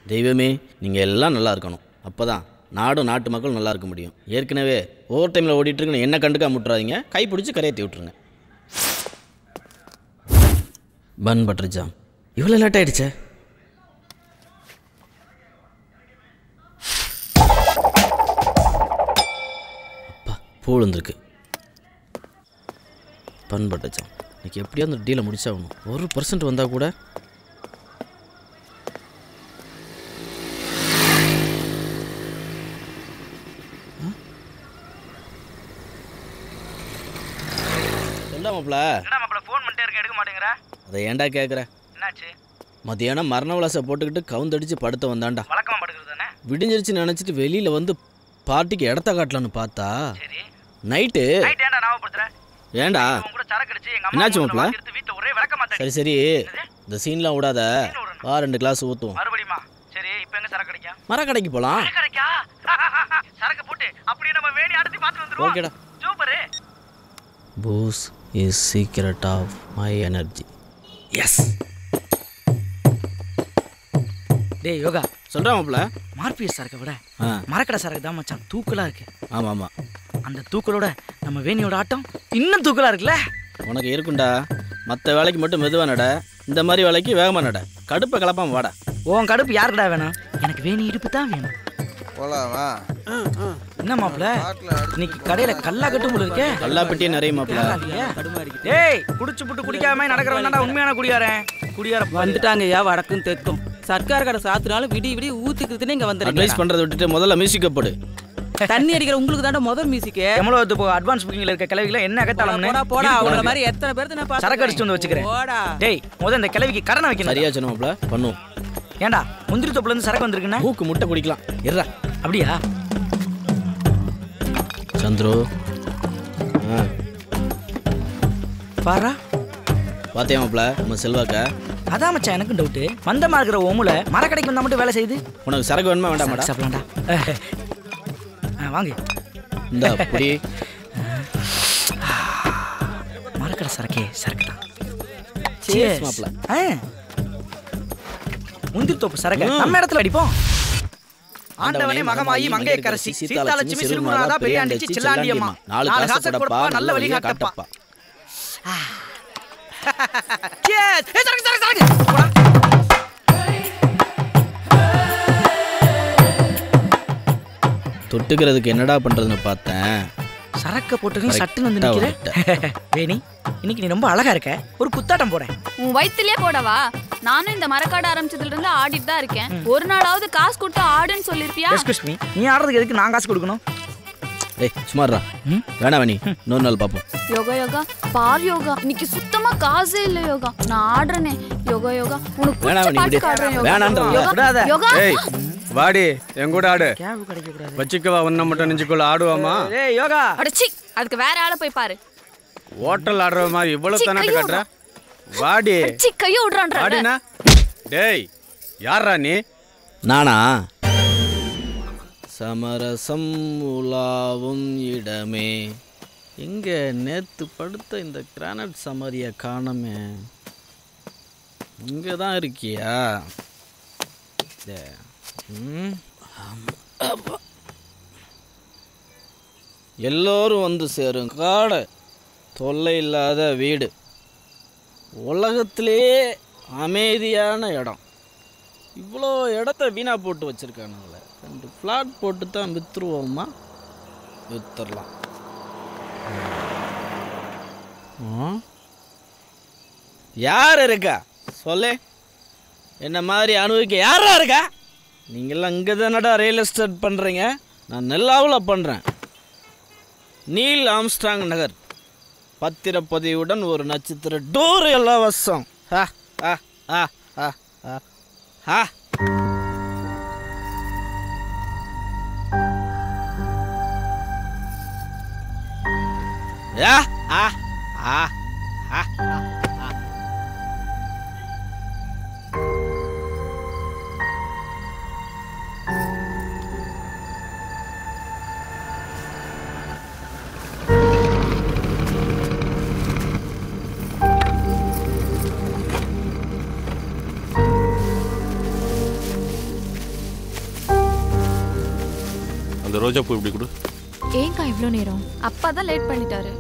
தெய்வமே நீங்கள் எல்லாம் நல்லா இருக்கணும் அப்போ தான் நாடும் நாட்டு மக்களும் நல்லா இருக்க முடியும் ஏற்கனவே ஓவர் டைமில் ஓடிட்டு இருக்குன்னு என்ன கண்டுக்காம விட்டுறாதீங்க கை பிடிச்சி கரையத்தி விட்டுருங்க பன் பட்டர் ஜாம் இவ்வளோ லேட் ஆயிடுச்சே அப்பா பூ விழுந்திருக்கு பன் பட்டர் ஜாம் இன்னைக்கு எப்படியோ அந்த டீலை முடிச்சாகணும் ஒரு பர்சன்ட் வந்தால் கூட சொல்லாமப்ல என்னடா மாப்பிள ஃபோன் பண்ணிட்டே இருக்க எடுக்க மாட்டேங்கிற அதை ஏன்டா கேட்குற என்னாச்சு மதியானம் மரண விளாசை போட்டுக்கிட்டு கவுந்தடிச்சு படுத்த வந்தான்டா வழக்கமா படுக்கிறது தானே விடிஞ்சிருச்சு நினச்சிட்டு வெளியில் வந்து பார்ட்டிக்கு இடத்த காட்டலான்னு பார்த்தா சரி நைட்டு நைட் ஏன்டா ஞாபகப்படுத்துற ஏன்டா உன் கூட சரக்கு அடிச்சு எங்க என்னாச்சு அம்மா மாப்ள? எடுத்து வீட்டுல ஒரே விளக்க மாட்டேன் சரி சரி இந்த சீன்லாம் விடாத வா ரெண்டு கிளாஸ் ஊற்றுவோம் மறுபடியுமா சரி இப்போ எங்க சரக்கு அடிக்கும் மரக்கடைக்கு போகலாம் சரக்கு அடிக்கா சரக்கு போட்டு அப்படியே நம்ம வேணி அடுத்து பார்த்து வந்துருவோம் ஓகேடா super Boost is secret of my energy yes டேய் யோகா சொல்கிறேன் மாப்ள மார்பிஎஸ் சரக்கை விட ஆ மரக்கடை சரக்கு தான் மச்சான் தூக்கலா இருக்கு ஆமாம் ஆமாம் அந்த தூக்கலோட நம்ம வேணியோட ஆட்டம் இன்னும் தூக்கலா இருக்குல்ல உனக்கு இருக்குண்டா மற்ற வேலைக்கு மட்டும் மெதுவாக நட இந்த மாதிரி வேலைக்கு வேகமாக நட கடுப்பை கலப்பாம வாடா உன் கடுப்பு யாருக்குடா வேணும் எனக்கு வேணி இடுப்பு தான் வேணும் போலாமா என்ன மாப்பிள இன்னைக்கு கடையில கல்லா கட்டும் போல இருக்கே கல்லாப்பட்டியே நிறைய மாப்பிள டேய் குடிச்சு புட்டு குடிக்காம நடக்கிறவன் தான்டா உண்மையான குடியாரன் குடியார வந்துட்டாங்க ஐயா வடக்கும் தெற்கும் சர்க்கார் கடை சாத்துனாலும் விடி விடி ஊத்துக்குதுன்னு இங்க அட்வைஸ் வந்துருக்கீங்க பண்ணுறதை விட்டுட்டு முதல்ல மியூசிக்கை போடு தண்ணி அடிக்கிற உங்களுக்கு தாண்டா முதல் மியூசிக்கு எவ்வளவு இப்போ அட்வான்ஸ் புக்கிங்ல இருக்க கிளவிகளை என்ன அகத்தாளம்னு போடா போடா இருக்கு அவங்கள உனக்கு. மாதிரி எத்தனை பேருக்கு நான் பார்த்திருக்கேன். சரக்கு அடிச்சுட்டு வந்து வச்சுக்கிறேன். போடா டேய் முத இந்த கிளவிக்கு கடனை வைக்கணும் சரியா சொன்ன மாப்பிள பண்ணுவோம் ஏன்டா முந்திரி தொப்புல இருந்து சரக்கு வந்திருக்குன்னா மூக்கு முட்டை குடிக்கலாம் இருடா அப்படியா சந்துரு ஆ பாரா பார்த்தியா மாப்பிள நம்ம செல்வாக்கா அதான் மச்சான் எனக்கும் டவுட் மந்தமா இருக்கிற ஓமுல மரக்கடைக்கு வந்தா மட்டும் வேலை செய்யுது உனக்கு சரக்கு வேணுமா வேண்டாமாடா சாப்பிடலாம்டா ஆ, வாங்க இந்த புடி மரக்கடை சரக்கே சரக்கு தான் Cheers, மாப்ள. முந்திரி தோப்பு சரக்கு ம். நம்ம இடத்துல அடிப்போம் ஆண்டவனே ஆண்டவனே, மகமாயி மங்கைய கரசி சீதாலட்சுமி சிறுமுறாதா பெரியாண்டிச்சி சில்லாண்டியம்மா நாலு காசு கொடுப்பா நல்ல வழியா காட்டப்பா Cheers. ஏய், சரக்கு சரக்கு சரக்கு போடா. தொட்டுக்கிறதுக்கு என்னடா பண்றதுன்னு பார்த்தேன் சரக்க போட்டு சட்டுன்னு வந்து Correct ஆ நிக்கிற வேணி இன்னைக்கு நீ ரொம்ப அழகா இருக்க ஒரு குத்தாட்டம் போறேன் உன் வயித்துலயே போடவா நானும் இந்த மரக்காடு ஆரம்பிச்சதுல இருந்து ஆடிட்டு தான் இருக்கேன் ஒரு நாளாவது காசு கொடுத்து ஆடுன்னு சொல்லிருப்பியா எஸ்கூஸ் மீ நீ ஆடுறதுக்கு எதுக்கு நான் காசு கொடுக்கணும் ஏய் சுமார்ரா ம்? வேணாம் வேணி இன்னொரு நாள் பார்ப்போம் யோகா யோகா பார் யோகா இன்னைக்கு சுத்தமா காசே இல்ல யோகா நான் ஆடுறேனே யோகா யோகா உனக்கு வேணாம் பிடிச்ச நீ பாட்டு விடு. ஆடுறேன் யோகா வேணான்றேன். யோகா விடாத. யோகா ஏய் வாடி என் கூட ஆடு கேவ் கிடைக்க கூடாது வச்சுக்கவா உன்ன மட்டும் நெஞ்சுக்குள்ள ஆடுவாமா ஏய் யோகா அடச்சி அதுக்கு வேற ஆளை போய் பாரு ஹோட்டல் ஆடுற மாதிரி இவ்வளவு சீ, தன்னாட்டு கையோட. கட்டுற வாடி அடச்சி கைய விடுறான்ற வாடினா டேய் யாரா நீ நானா சமரசம் உலாவும் இடமே எங்க நேத்து படுத்த இந்த கிரானைட் சமாதிய காணமே இங்க தான் இருக்கியா டே, ம், ஆமா, அப்பா. எல்லோரும் வந்து சேரும் காடை தொல்லை இல்லாத வீடு உலகத்திலேயே அமைதியான இடம் இவ்வளோ இடத்த வீணா போட்டு வச்சிருக்கானுங்களே ரெண்டு ஃப்ளாட் போட்டு தான் விற்றுருவோமா வித்துடலாம் யார் இருக்கா சொல்லு என்ன மாதிரி அனுபவிக்க யாரா இருக்கா நீங்களாம் இங்கே தானடா ரியல் எஸ்டேட் பண்ணுறீங்க நான் நெல்லாவில் பண்ணுறேன் நீல் ஆம்ஸ்ட்ராங் நகர் பத்திரப்பதிவுடன் ஒரு நட்சத்திர டூர் இலவசம் ஹா ஹா ஹா ஹா ஹா ஹா யா ஆ ஆ ஆ அந்த ரோஜா பூ இப்படி கொடு ஏங்கா இவ்வளோ நேரம் அப்பா தான் லேட் பண்ணிட்டாரு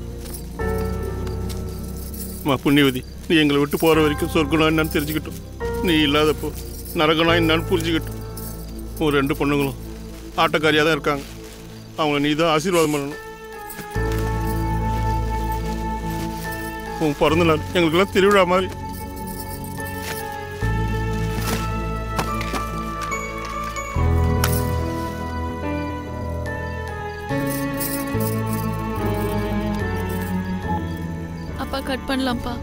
அம்மா புண்ணியவதி நீ எங்களை விட்டு போகிற வரைக்கும் சொர்க்கணும் என்னன்னு தெரிஞ்சுக்கிட்டோம் நீ இல்லாதப்போ நரகணும் என்னன்னு புரிஞ்சுக்கிட்டோம் உன் ரெண்டு பொண்ணுங்களும் ஆட்டக்காரியாக தான் இருக்காங்க அவங்கள நீ தான் ஆசீர்வாதம் பண்ணணும் உன் பிறந்த நாள் எங்களுக்கெல்லாம் திருவிழா மாதிரி அப்பா கட் பண்ணலாம்ப்பா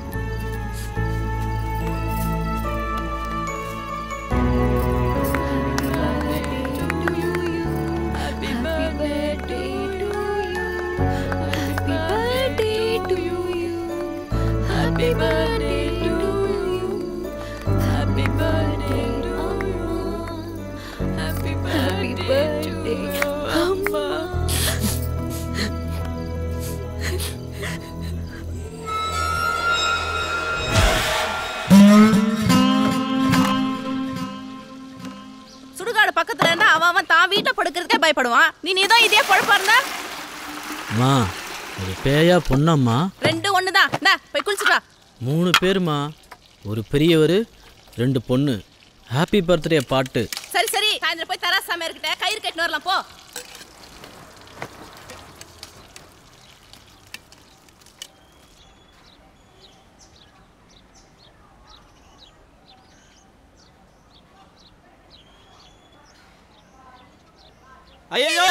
சுடுகாடு பக்கத்துல இருந்தா அவன் அவன் தான் வீட்டுல படுக்கிறதுக்கே பயப்படுவான் நீ நீ தான் இதே பொழப்பா இருந்தா அம்மா ஒரு பேயா பொண்ணம்மா ரெண்டு ஒண்ணுதான் இந்தா போய் குளிச்சுட்டு வா மூணு பேருமா ஒரு பெரியவர் ரெண்டு பொண்ணு ஹாப்பி பர்த்டே பாட்டு சரி சரி சாயந்தரம் போய் தராசாம இருக்கிட்ட கயிறு கட்டின்னு வரலாம் போ ஐயோ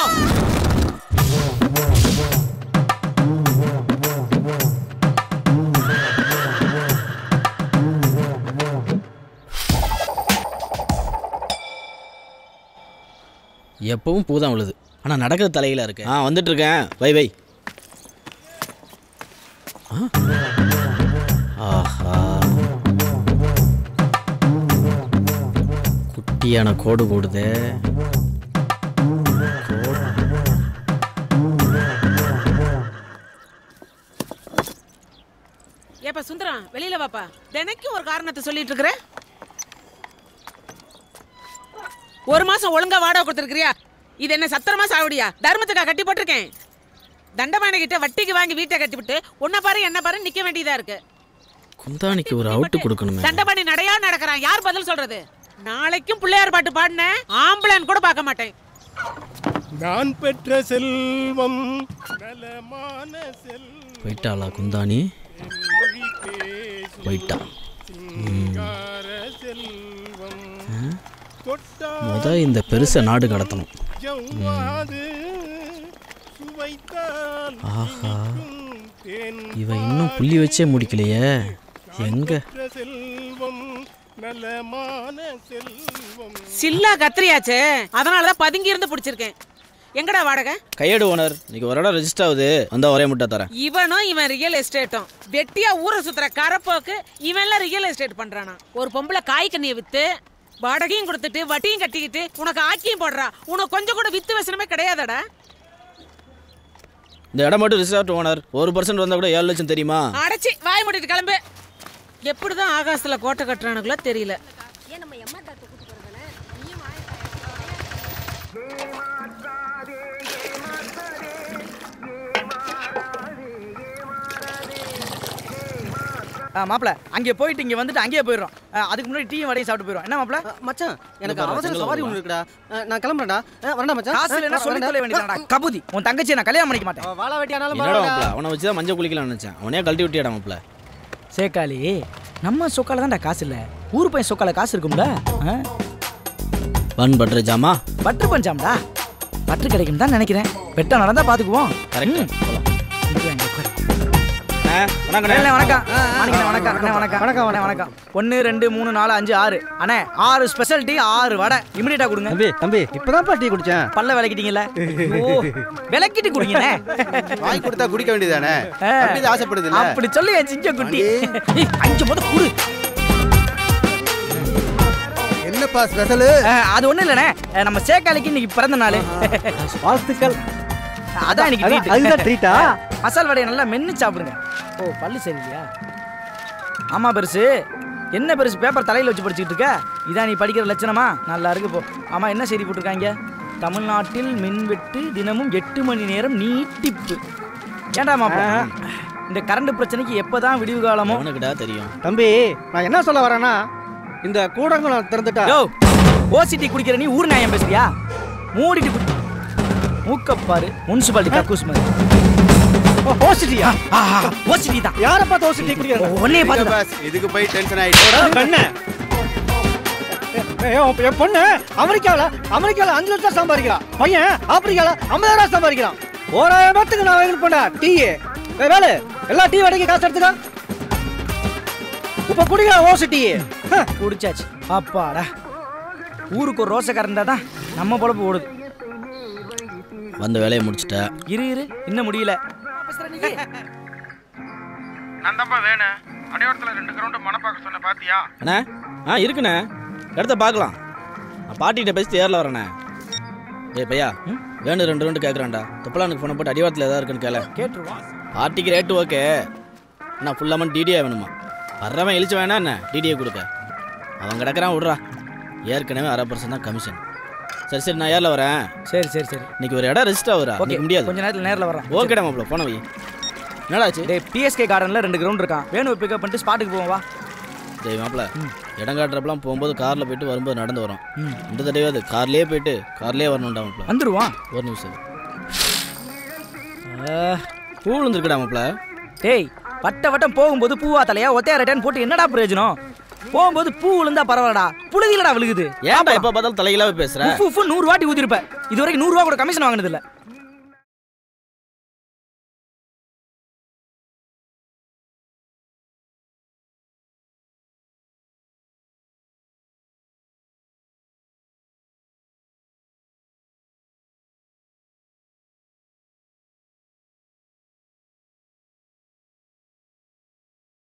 எப்பவும் பூதான் விழுது ஆனா நடக்கிறது தலையில இருக்கு ஆ வந்துட்டு இருக்கேன் வை வை ஆ? ஆஹா குட்டியான கோடு போடுதே ஏப்பா சுந்தரம் வெளியில வாப்பா தினைக்கும் ஒரு காரணத்தை சொல்லிட்டு இருக்கிற ஒரு மாசம் ஒழுங்கா வாடகை கொடுத்துருக்கிறியா இது என்ன சத்திரமா சாவடியா தர்மத்துக்கா கட்டி போட்டிருக்கேன் தண்டபாணி கிட்ட வட்டிக்கு வாங்கி வீட்டை கட்டிவிட்டு உன்னை பாரு என்ன பாரு நிக்க வேண்டியதா இருக்கு குந்தாணிக்கு ஒரு அவுட்டு கொடுக்கணுமே தண்டபாணி நடையா நடக்கிறான் யார் பதில் சொல்றது நாளைக்கும் பிள்ளையார் பாட்டு பாடின ஆம்பளைன்னு கூட பார்க்க மாட்டேன் நான் பெற்ற செல்வம் நலமான செல்வம் போயிட்டாளா குந்தாணி போயிட்டா சிங்கார செல்வம் தொட்டால் முத இந்த பெருசை நாடு கடத்தணும் ஜவ்வாது சுவைத்தால் ஆஹா இனிக்கும் தேன் இவ இன்னும் புள்ளி வச்சே முடிக்கலையே எங்க பெற்ற செல்வம் நலமான செல்வம் சில்லா கத்திரியாச்சே அதனாலதான் பதுங்கி இருந்து பிடிச்சிருக்கேன் எங்கடா வாடகை கையெடு ஓனர் இன்னைக்கு ஒரு இடம் ரெஜிஸ்டர் ஆகுது வந்தா ஒரே முட்டை தரேன் இவனும் இவன் ரியல் எஸ்டேட்டும் வெட்டியா ஊரை சுத்துற கரப்போக்கு இவன்லாம் ரியல் எஸ்டேட் பண்றானா ஒரு பொம்பளை காய் கண்ணியை வித்து வாடகையும் கொடுத்துட்டு வட்டியும் கட்டிக்கிட்டு உனக்கு ஆக்கியும் போடுறா உனக்கு கொஞ்சம் கூட வித்து வசனமே கிடையாதடா இந்த இடம் மட்டும் ரிசார்ட் ஓனர் ஒரு பர்சன்ட் வந்தா கூட ஏழு லட்சம் தெரியுமா அடைச்சி வாய் மூடிட்டு கிளம்பு எப்படிதான் ஆகாசத்துல கோட்டை கட்டுறானுங்களோ தெரியல மாப்பிள அங்கே போயிட்டு இங்கே வந்துட்டு அங்கேயே போயிடுறோம் ஆ, அதுக்கு முன்னாடி டீயும் வடையும் சாப்பிட்டு போயிடும் என்ன மாப்பிள மச்சான் எனக்கு பாரு, அவசர சிங்கிள் சவாரி வருவா. ஒன்று இருக்குடா அஹ், நான் கிளம்புறேன்டா அஹ், வரேன்டா மச்சான் காசு இல்லைன்னா அஹ், சொல்லி வரேன்டா. தொலை வேண்டியதாடா கபூதி உன் தங்கச்சியை நான் கல்யாணம் பண்ணிக்க மாட்டேன் அவ வாழ வெட்டியானாலும் என்னடா பரவாயில்ல மாப்பிள அவனை வச்சு தான் மஞ்சள் குளிக்கலாம்னு நினைச்சேன் அவனே கழட்டி விட்டியாடா மாப்பிள சேக்காளி நம்ம சொக்கால தான்டா காசு இல்லை ஊர் பையன் சொக்கால காசு இருக்கும்ல ஆ? பன் பட்டர் ஜாமா பட்ரு பஞ்சாம்டா பட்ரு கிடைக்கும் தான் நினைக்கிறேன் வெட்டா நடந்தா பாத்துக்குவோம் கரெக்ட் ம். இங்க வாங்க, உட்காரு. வணக்கம் அண்ணே, வணக்கம் மாணிக்கண்ணே, வணக்கம் அண்ணே, வணக்கம் வணக்கம் அண்ணே, வணக்கம் ஒன்று ரெண்டு மூணு நாலு அஞ்சு ஆறு அண்ணே ஆறு ஸ்பெஷல் டீ ஆறு வடை இமிடியேட்டா கொடுங்க தம்பி தம்பி இப்பதான் டீ குடிச்சேன் பல்ல விளக்கிட்டீங்கல்ல ஓ விளக்கிட்டு குடிங்கண்ணே வாங்கி கொடுத்தா குடிக்க வேண்டியதானே ஆ. அப்படி ஆசைப்படுது இல்ல அப்படி சொல்லி என் சிங்க குட்டி ஏய், அஞ்சு முத குடு என்னப்பா ஸ்பெஷலு அஹ், அது ஒண்ணும் இல்லண்ணே அஹ், நம்ம சேக்காலிக்கு இன்னைக்கு பிறந்த நாள் வாழ்த்துக்கள் அதான் இன்னைக்கு அதான், treat. அதுதான் treat ஆ? மசால் வடையை நல்லா மென்னு சாப்பிடுங்க ஓ பல்லு சரியில்லையா ஆமா பெருசு என்ன பெருசு பேப்பர் தலையில வச்சு படிச்சுக்கிட்டு இருக்க இதான் நீ படிக்கிற லட்சணமா நல்லா இருக்கு போ ஆமா என்ன செய்தி போட்டிருக்காங்க தமிழ்நாட்டில் மின்வெட்டு தினமும் எட்டு மணி நேரம் நீட்டிப்பு ஏண்டா மாப்பிள இந்த கரண்ட் பிரச்சனைக்கு எப்பதான் விடிவு காலமோ அவனுக்குடா தெரியும் தம்பி நான் என்ன சொல்ல வரேன்னா இந்த கூடங்குளம் திறந்துட்டா யோ ஓசிட்டி குடிக்கிற நீ ஊர் நியாயம் பேசுறியா மூடிட்டு குடி மூக்கப்பாரு முனிசிபாலிட்டி கக்கூஸ் மாதிரி ஓசிட்டியா ஓசிட்டி தான் யாரை பார்த்து ஓசிட்டி குடிக்கிறேன் ஒன்னே பார்த்து பாஸ் இதுக்கு போய் டென்ஷன் ஆயிட்டு கண்ணு ஏய், உன் என் பொண்ணு அமெரிக்காவில் அமெரிக்காவில் அஞ்சு லட்சம் சம்பாதிக்கிறான் பையன் ஆப்பிரிக்காவில் ஐம்பதாயிரம் சம்பாதிக்கிறான் ஓராயிரம் பேத்துக்கு நான் வாங்கி போனேன் டீ வேலை எல்லா டீ வடைக்கு காசு எடுத்துக்க இப்ப குடிக்கிற ஓசு டீ குடிச்சாச்சு அப்பாடா ஊருக்கு ஒரு ரோசை கரண்டா தான் நம்ம பொழப்பு ஓடுது வந்த வேலையை முடிச்சிட்ட இரு இரு இன்னும் முடியல நான் தான்ப்பா வேணும் அடையோரத்தில் ரெண்டு கிரவுண்டு மனப்பாக்க சொன்ன பாத்தியா அண்ணா ஆ இருக்குண்ணே இடத்த பார்க்கலாம் நான் பாட்டிகிட்ட பேசி ஏரில் வரேண்ணே ஏய் பையா வேணும் ரெண்டு ரெண்டு கேட்குறான்டா துப்பலானுக்கு ஃபோனை போட்டு அடிவாரத்தில் எதாவது இருக்குன்னு கேள கேட்டுருவான் பார்ட்டிக்கு ரேட்டு ஓகே அண்ணா ஃபுல் அமௌண்ட் டிடிஏ வேணுமா வர்றவன் இழிச்சு வேணா என்ன டிடிஏ கொடுக்க அவன் கிடக்குறான் விட்றா ஏற்கனவே அரை பர்சன்ட் தான் கமிஷன் சரி சரி நான் ஏரில் வரேன் சரி சரி சரி இன்னைக்கு ஒரு இடம் ரெஜிஸ்டர் ஆகுறா ஓகே இன்னைக்கு முடியாது கொஞ்ச நேரத்தில் நேரில் வர்றேன் ஓகேடா மாப்பிள போன வை என்னடாச்சு டேய் பிஎஸ்கே கார்டனில் ரெண்டு கிரவுண்ட் இருக்கான் வேணும் பிக்கப் பண்ணிட்டு ஸ்பாட்டுக்கு போவோம் வா டேய் மாப்பிள இடம் காட்டுறப்பெல்லாம் போகும்போது காரில் போயிட்டு வரும்போது நடந்து வரோம் இந்த தடவையாவது கார்லேயே போயிட்டு கார்லேயே வரணும்டா மாப்பிள வந்துருவான் ஒரு நிமிஷம் பூ விழுந்துருக்குடா மாப்பிள டேய் வட்ட வட்டம் போகும்போது பூவா தலையா ஒத்தையா ரிட்டர்ன் போட்டு என்னடா பிரயோஜனம் போகும்போது பூ விழுந்தா பரவாயில்லடா புழுதிலடா விழுகுது ஏன்டா எப்போ பார்த்தாலும் தலையிலாவே பேசுற உஃப் உஃப் நூறு வாட்டி ஊதிருப்ப இது வரைக்கும் நூறு ரூபா கூட கமிஷன் வாங்கினது இல்ல